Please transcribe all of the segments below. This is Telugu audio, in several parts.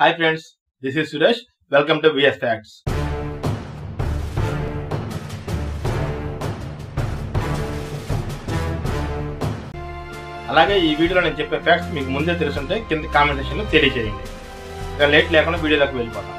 hi friends this is Suresh welcome to VS facts అలాగే ఈ వీడియోలో నేను చెప్పే ఫ్యాక్ట్స్ మీకు ముందే తెలుసుంటే కింద కామెంట్ సెక్షన్లో తెలియజేయండి ఇక లేట్ లేకుండా వీడియోలోకి వెళ్ళిపోతాం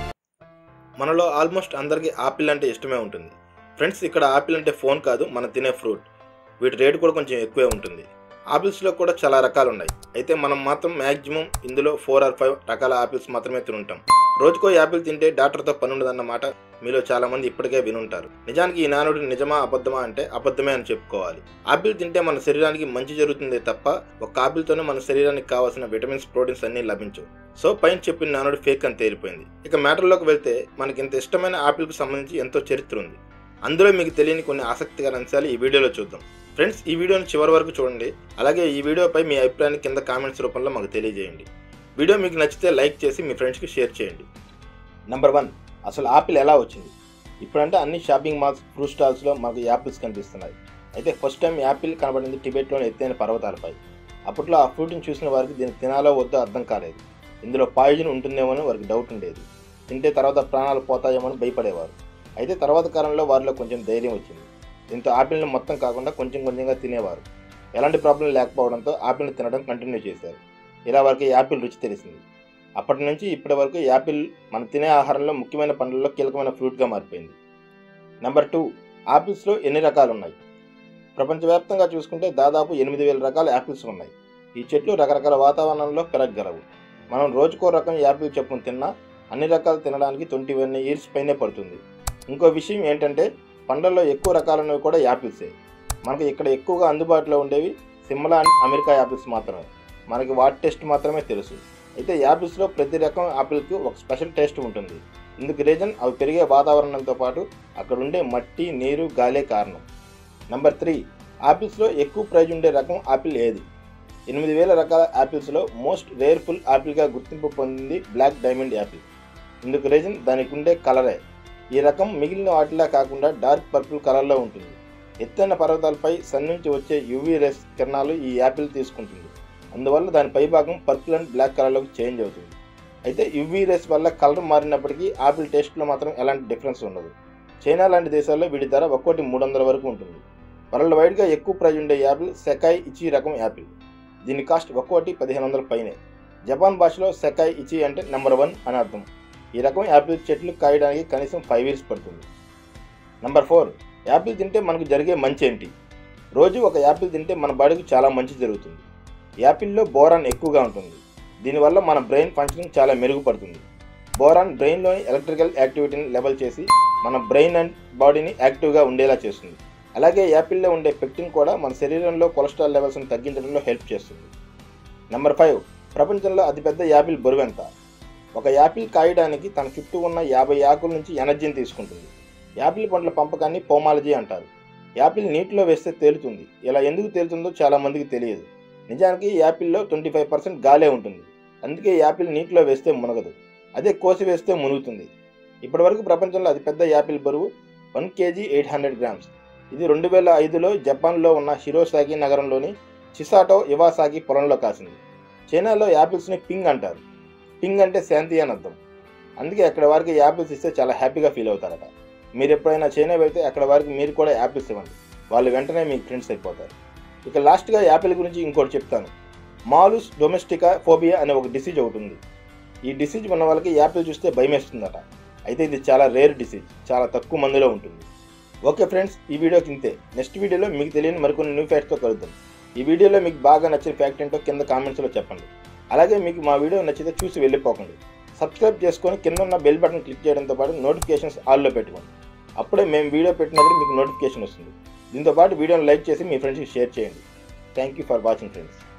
మనలో ఆల్మోస్ట్ అందరికీ ఆపిల్ అంటే ఇష్టమే ఉంటుంది ఫ్రెండ్స్ ఇక్కడ ఆపిల్ అంటే ఫోన్ కాదు మనం తినే ఫ్రూట్ వీటి రేటు కూడా కొంచెం ఎక్కువే ఉంటుంది ఆపిల్స్లో కూడా చాలా రకాలు ఉన్నాయి అయితే మనం మాత్రం మ్యాక్సిమం ఇందులో ఫోర్ ఆర్ ఫైవ్ రకాల ఆపిల్స్ మాత్రమే తినుంటాం రోజుకో యాపిల్ తింటే డాక్టర్తో పని ఉండదన్నమాట మీలో చాలా మంది ఇప్పటికే వినుంటారు నిజానికి ఈ నానుడు నిజమా అబద్ధమా అంటే అబద్ధమే అని చెప్పుకోవాలి ఆపిల్ తింటే మన శరీరానికి మంచి జరుగుతుందే తప్ప ఒక ఆపిల్తోనే మన శరీరానికి కావాల్సిన విటమిన్స్ ప్రోటీన్స్ అన్ని లభించవు సో పైన చెప్పిన నానుడు ఫేక్ అని తేలిపోయింది ఇక మ్యాటర్లోకి వెళ్తే మనకి ఇంత ఇష్టమైన ఆపిల్కి సంబంధించి ఎంతో చరిత్ర ఉంది అందులో మీకు తెలియని కొన్ని ఆసక్తికర అంశాలు ఈ వీడియోలో చూద్దాం ఫ్రెండ్స్ ఈ వీడియోని చివరి వరకు చూడండి అలాగే ఈ వీడియోపై మీ అభిప్రాయాన్ని కింద కామెంట్స్ రూపంలో మాకు తెలియజేయండి వీడియో మీకు నచ్చితే లైక్ చేసి మీ ఫ్రెండ్స్కి షేర్ చేయండి నెంబర్ వన్ అసలు ఆపిల్ ఎలా వచ్చింది ఇప్పుడంటే అన్ని షాపింగ్ మాల్స్ ఫ్రూట్ స్టాల్స్లో మనకు యాపిల్స్ కనిపిస్తున్నాయి అయితే ఫస్ట్ టైం యాపిల్ కనబడింది టిబెట్లోని ఎత్తైన పర్వతాలపై అప్పట్లో ఆ ఫ్రూట్ని చూసిన వారికి దీన్ని తినాలో వద్దో అర్థం కాలేదు ఇందులో పాయిజన్ ఉంటుందేమో అని వారికి డౌట్ ఉండేది తింటే తర్వాత ప్రాణాలు పోతాయేమో అని భయపడేవారు అయితే తర్వాత కాలంలో వారిలో కొంచెం ధైర్యం వచ్చింది దీంతో ఆపిల్ని మొత్తం కాకుండా కొంచెం కొంచెంగా తినేవారు ఎలాంటి ప్రాబ్లం లేకపోవడంతో ఆపిల్ని తినడం కంటిన్యూ చేశారు ఇలా వారికి యాపిల్ రుచి తెలిసింది అప్పటి నుంచి ఇప్పటి వరకు యాపిల్ మనం తినే ఆహారంలో ముఖ్యమైన పండ్లలో కీలకమైన ఫ్రూట్గా మారిపోయింది నెంబర్ టూ ఆపిల్స్లో ఎన్ని రకాలు ఉన్నాయి ప్రపంచవ్యాప్తంగా చూసుకుంటే దాదాపు ఎనిమిది వేల రకాల యాపిల్స్ ఉన్నాయి ఈ చెట్లు రకరకాల వాతావరణంలో పెరగగలవు మనం రోజుకో రకం యాపిల్ చొప్పున తిన్నా అన్ని రకాలు తినడానికి ట్వంటీ వన్ ఇయర్స్ పైనే పడుతుంది ఇంకో విషయం ఏంటంటే పండ్లలో ఎక్కువ రకాలనేవి కూడా యాపిల్సే మనకు ఇక్కడ ఎక్కువగా అందుబాటులో ఉండేవి సిమ్లా అండ్ అమెరికా యాపిల్స్ మాత్రమే మనకి వాటి టేస్ట్ మాత్రమే తెలుసు అయితే యాపిల్స్లో ప్రతి రకం యాపిల్కి ఒక స్పెషల్ టేస్ట్ ఉంటుంది ఇందుకు రీజన్ అవి పెరిగే వాతావరణంతో పాటు అక్కడ ఉండే మట్టి నీరు గాలే కారణం నెంబర్ త్రీ యాపిల్స్లో ఎక్కువ ప్రైజ్ ఉండే రకం యాపిల్ ఏది ఎనిమిది వేల రకాల యాపిల్స్లో మోస్ట్ రేర్ఫుల్ యాపిల్గా గుర్తింపు పొందింది బ్లాక్ డైమండ్ యాపిల్ ఇందుకు రీజన్ దానికి ఉండే కలరే ఈ రకం మిగిలిన వాటిలా కాకుండా డార్క్ పర్పుల్ కలర్లో ఉంటుంది ఎత్తైన పర్వతాలపై సన్ నుంచి వచ్చే యూవీ రేస్ కిరణాలు ఈ యాపిల్ తీసుకుంటుంది అందువల్ల దాని పైభాగం పర్పుల్ అండ్ బ్లాక్ కలర్లోకి చేంజ్ అవుతుంది అయితే యువీ రేస్ వల్ల కలర్ మారినప్పటికీ ఆపిల్ టేస్ట్లో మాత్రం ఎలాంటి డిఫరెన్స్ ఉండదు చైనా లాంటి దేశాల్లో వీటి ధర ఒక్కోటి మూడు వందల వరకు ఉంటుంది వరల్డ్ వైడ్గా ఎక్కువ ప్రైజ్ ఉండే యాపిల్ సెకాయ్ ఇచి రకం యాపిల్ దీని కాస్ట్ ఒక్కోటి పదిహేను వందల పైనే జపాన్ భాషలో సెకాయ్ ఇచి అంటే నెంబర్ వన్ అని అర్థం ఈ రకం యాపిల్ చెట్లు కాయడానికి కనీసం ఫైవ్ ఇయర్స్ పడుతుంది నెంబర్ ఫోర్ యాపిల్ తింటే మనకు జరిగే మంచి ఏంటి రోజు ఒక యాపిల్ తింటే మన బాడీకి చాలా మంచి జరుగుతుంది యాపిల్లో బోరాన్ ఎక్కువగా ఉంటుంది దీనివల్ల మన బ్రెయిన్ ఫంక్షనింగ్ చాలా మెరుగుపడుతుంది బోరాన్ బ్రెయిన్లోని ఎలక్ట్రికల్ యాక్టివిటీని లెవెల్ చేసి మన బ్రెయిన్ అండ్ బాడీని యాక్టివ్గా ఉండేలా చేస్తుంది అలాగే యాపిల్లో ఉండే పెక్టిన్ కూడా మన శరీరంలో కొలెస్ట్రాల్ లెవెల్స్ని తగ్గించడంలో హెల్ప్ చేస్తుంది నెంబర్ ఫైవ్ ప్రపంచంలో అతిపెద్ద యాపిల్ బరువు ఎంత ఒక యాపిల్ కాయడానికి తన చుట్టూ ఉన్న యాభై ఆకుల నుంచి ఎనర్జీని తీసుకుంటుంది యాపిల్ పండ్ల పంపకాన్ని పోమాలజీ అంటారు యాపిల్ నీటిలో వేస్తే తేలుతుంది ఇలా ఎందుకు తేలుతుందో చాలా మందికి తెలియదు నిజానికి యాపిల్లో ట్వంటీ ఫైవ్ పర్సెంట్ గాలే ఉంటుంది అందుకే యాపిల్ నీటిలో వేస్తే మునగదు అదే కోసి వేస్తే మునుగుతుంది ఇప్పటివరకు ప్రపంచంలో అతిపెద్ద యాపిల్ బరువు one KG eight hundred grams ఇది రెండు వేల ఐదులో జపాన్లో ఉన్న హిరోసాగి నగరంలోని చిసాటో ఇవాసాగి పొలంలో కాసింది చైనాలో యాపిల్స్ని పింగ్ అంటారు పింగ్ అంటే శాంతి అని అర్థం అందుకే అక్కడ వారికి యాపిల్స్ ఇస్తే చాలా హ్యాపీగా ఫీల్ అవుతారట మీరు ఎప్పుడైనా చైనా వెళ్తే అక్కడ వారికి మీరు కూడా యాపిల్స్ ఇవ్వండి వాళ్ళు వెంటనే మీకు ఫ్రెండ్స్ అయిపోతారు ఇక లాస్ట్గా యాపిల్ గురించి ఇంకోటి చెప్తాను మాలుస్ డొమెస్టికా ఫోబియా అనే ఒక డిసీజ్ ఒకటి ఉంది ఈ డిసీజ్ ఉన్న వాళ్ళకి యాపిల్ చూస్తే భయమేస్తుందట అయితే ఇది చాలా రేర్ డిసీజ్ చాలా తక్కువ మందిలో ఉంటుంది ఓకే ఫ్రెండ్స్ ఈ వీడియోకి ఇంతే నెక్స్ట్ వీడియోలో మీకు తెలియని మరికొన్ని న్యూ ఫ్యాక్ట్స్తో కలుద్దాం ఈ వీడియోలో మీకు బాగా నచ్చిన ఫ్యాక్ట్ ఏంటో కింద కామెంట్స్లో చెప్పండి అలాగే మీకు మా వీడియో నచ్చితే చూసి వెళ్ళిపోకండి సబ్స్క్రైబ్ చేసుకొని కింద ఉన్న బెల్ బటన్ క్లిక్ చేయడంతో పాటు నోటిఫికేషన్స్ ఆల్లో పెట్టుకోండి అప్పుడే మేము వీడియో పెట్టినప్పుడు మీకు నోటిఫికేషన్ వస్తుంది దీంతో పాటు వీడియోని లైక్ చేసి మీ ఫ్రెండ్స్కి షేర్ చేయండి thank you for watching friends